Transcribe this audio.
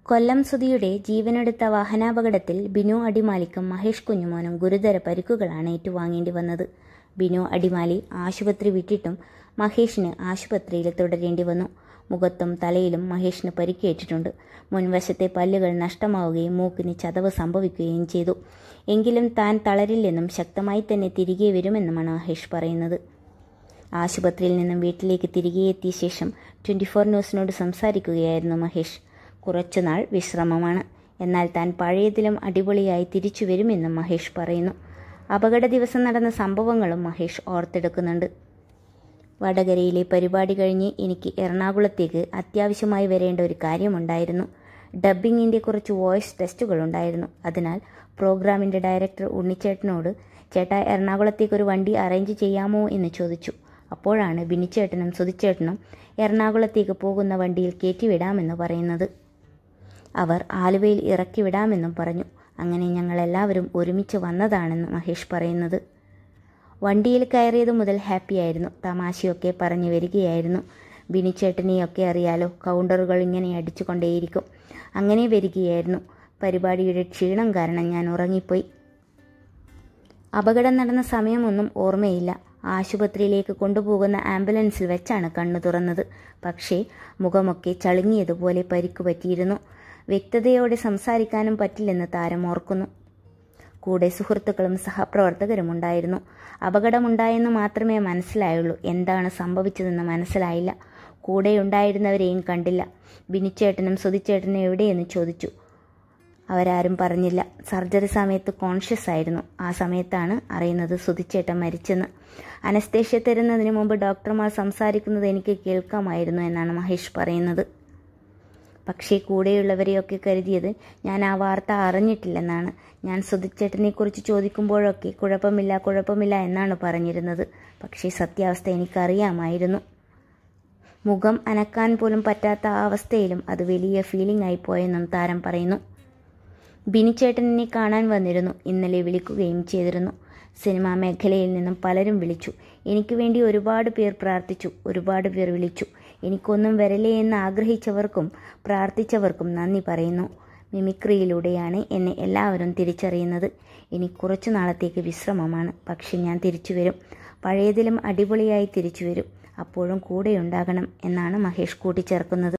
കൊല്ലം സുധിയുടെ ജീവനെടുത്ത വാഹനാപകടത്തിൽ ബിനു അടിമാലിക്കും മഹേഷ് കുഞ്ഞുമോനും ഗുരുതര പരിക്കുകളാണ് ഏറ്റുവാങ്ങേണ്ടി വന്നത് ബിനു അടിമാലി ആശുപത്രി വിട്ടിട്ടും മഹേഷിന് ആശുപത്രിയിൽ തുടരേണ്ടി വന്നു മുഖത്തും തലയിലും മഹേഷിന് പരിക്കേറ്റിട്ടുണ്ട് മുൻവശത്തെ പല്ലുകൾ നഷ്ടമാവുകയും മൂക്കിന് ചതവ് സംഭവിക്കുകയും ചെയ്തു എങ്കിലും താൻ തളരില്ലെന്നും ശക്തമായി തന്നെ തിരികെ വരുമെന്നുമാണ് മഹേഷ് പറയുന്നത് ആശുപത്രിയിൽ നിന്നും വീട്ടിലേക്ക് തിരികെ എത്തിയ ശേഷം ട്വൻറ്റി ഫോർ ന്യൂസിനോട് സംസാരിക്കുകയായിരുന്നു മഹേഷ് കുറച്ചുനാൾ വിശ്രമമാണ് എന്നാൽ താൻ പഴയതിലും അടിപൊളിയായി തിരിച്ചു വരുമെന്നും മഹേഷ് പറയുന്നു അപകട ദിവസം നടന്ന സംഭവങ്ങളും മഹേഷ് ഓർത്തെടുക്കുന്നുണ്ട് വടകരയിലെ പരിപാടി കഴിഞ്ഞ് എനിക്ക് എറണാകുളത്തേക്ക് അത്യാവശ്യമായി വരേണ്ട ഒരു കാര്യമുണ്ടായിരുന്നു ഡബ്ബിങ്ങിൻ്റെ കുറച്ച് വോയിസ് ടെസ്റ്റുകളുണ്ടായിരുന്നു അതിനാൽ പ്രോഗ്രാമിൻ്റെ ഡയറക്ടർ ഉണ്ണിച്ചേട്ടനോട് ചേട്ടാ എറണാകുളത്തേക്ക് ഒരു വണ്ടി അറേഞ്ച് ചെയ്യാമോ എന്ന് ചോദിച്ചു അപ്പോഴാണ് ബിനിച്ചേട്ടനും സുധിച്ചേട്ടനും എറണാകുളത്തേക്ക് പോകുന്ന വണ്ടിയിൽ കയറ്റിവിടാമെന്ന് പറയുന്നത് അവർ ആലുവയിൽ ഇറക്കി വിടാമെന്നും പറഞ്ഞു അങ്ങനെ ഞങ്ങളെല്ലാവരും ഒരുമിച്ച് വന്നതാണെന്ന് മഹേഷ് പറയുന്നത് വണ്ടിയിൽ കയറിയത് മുതൽ ഹാപ്പിയായിരുന്നു തമാശയൊക്കെ പറഞ്ഞു വരികയായിരുന്നു ബിനിച്ചേട്ടനെയൊക്കെ അറിയാലോ കൗണ്ടറുകൾ ഇങ്ങനെ അടിച്ചുകൊണ്ടേയിരിക്കും അങ്ങനെ വരികയായിരുന്നു പരിപാടിയുടെ ക്ഷീണം കാരണം ഞാൻ ഉറങ്ങിപ്പോയി അപകടം നടന്ന സമയമൊന്നും ഓർമ്മയില്ല ആശുപത്രിയിലേക്ക് കൊണ്ടുപോകുന്ന ആംബുലൻസിൽ വെച്ചാണ് കണ്ണു തുറന്നത് പക്ഷേ മുഖമൊക്കെ ചളുങ്ങിയതുപോലെ പരിക്കു പറ്റിയിരുന്നു വ്യക്തതയോടെ സംസാരിക്കാനും പറ്റില്ലെന്ന് താരം ഓർക്കുന്നു കൂടെ സുഹൃത്തുക്കളും സഹപ്രവർത്തകരും ഉണ്ടായിരുന്നു അപകടമുണ്ടായെന്ന് മാത്രമേ മനസ്സിലായുള്ളൂ എന്താണ് സംഭവിച്ചതെന്ന് മനസ്സിലായില്ല കൂടെയുണ്ടായിരുന്നവരെയും കണ്ടില്ല ബിനിച്ചേട്ടനും സുധിച്ചേട്ടനും എവിടെയെന്ന് ചോദിച്ചു അവരാരും പറഞ്ഞില്ല സർജറി സമയത്ത് കോൺഷ്യസ് ആയിരുന്നു ആ സമയത്താണ് അറിയുന്നത് സുധിച്ചേട്ടൻ മരിച്ചെന്ന് അനസ്തേഷ്യ തരുന്നതിന് മുമ്പ് ഡോക്ടർമാർ സംസാരിക്കുന്നത് എനിക്ക് കേൾക്കാമായിരുന്നു എന്നാണ് മഹേഷ് പറയുന്നത് പക്ഷേ കൂടെയുള്ളവരെയൊക്കെ കരുതിയത് ഞാൻ ആ വാർത്ത അറിഞ്ഞിട്ടില്ലെന്നാണ് ഞാൻ സുധിച്ചേട്ടനെക്കുറിച്ച് ചോദിക്കുമ്പോഴൊക്കെ കുഴപ്പമില്ല കുഴപ്പമില്ല എന്നാണ് പറഞ്ഞിരുന്നത് പക്ഷേ സത്യാവസ്ഥ എനിക്കറിയാമായിരുന്നു മുഖം അനക്കാൻ പോലും പറ്റാത്ത ആ അവസ്ഥയിലും അത് വലിയ ഫീലിംഗ് ആയി പോയെന്നും താരം പറയുന്നു ബിനിച്ചേട്ടൻ എന്നെ കാണാൻ വന്നിരുന്നു ഇന്നലെ വിളിക്കുകയും ചെയ്തിരുന്നു സിനിമാ മേഖലയിൽ നിന്നും പലരും വിളിച്ചു എനിക്ക് വേണ്ടി ഒരുപാട് പേർ പ്രാർത്ഥിച്ചു ഒരുപാട് പേർ വിളിച്ചു എനിക്കൊന്നും വരലേ എന്ന് ആഗ്രഹിച്ചവർക്കും പ്രാർത്ഥിച്ചവർക്കും നന്ദി പറയുന്നു മിമിക്രിയിലൂടെയാണ് എന്നെ എല്ലാവരും തിരിച്ചറിയുന്നത് ഇനി കുറച്ചു നാളത്തേക്ക് വിശ്രമമാണ് പക്ഷെ ഞാൻ തിരിച്ചു വരും പഴയതിലും അടിപൊളിയായി തിരിച്ചു വരും അപ്പോഴും കൂടെയുണ്ടാകണം എന്നാണ് മഹേഷ് കൂട്ടിച്ചേർക്കുന്നത്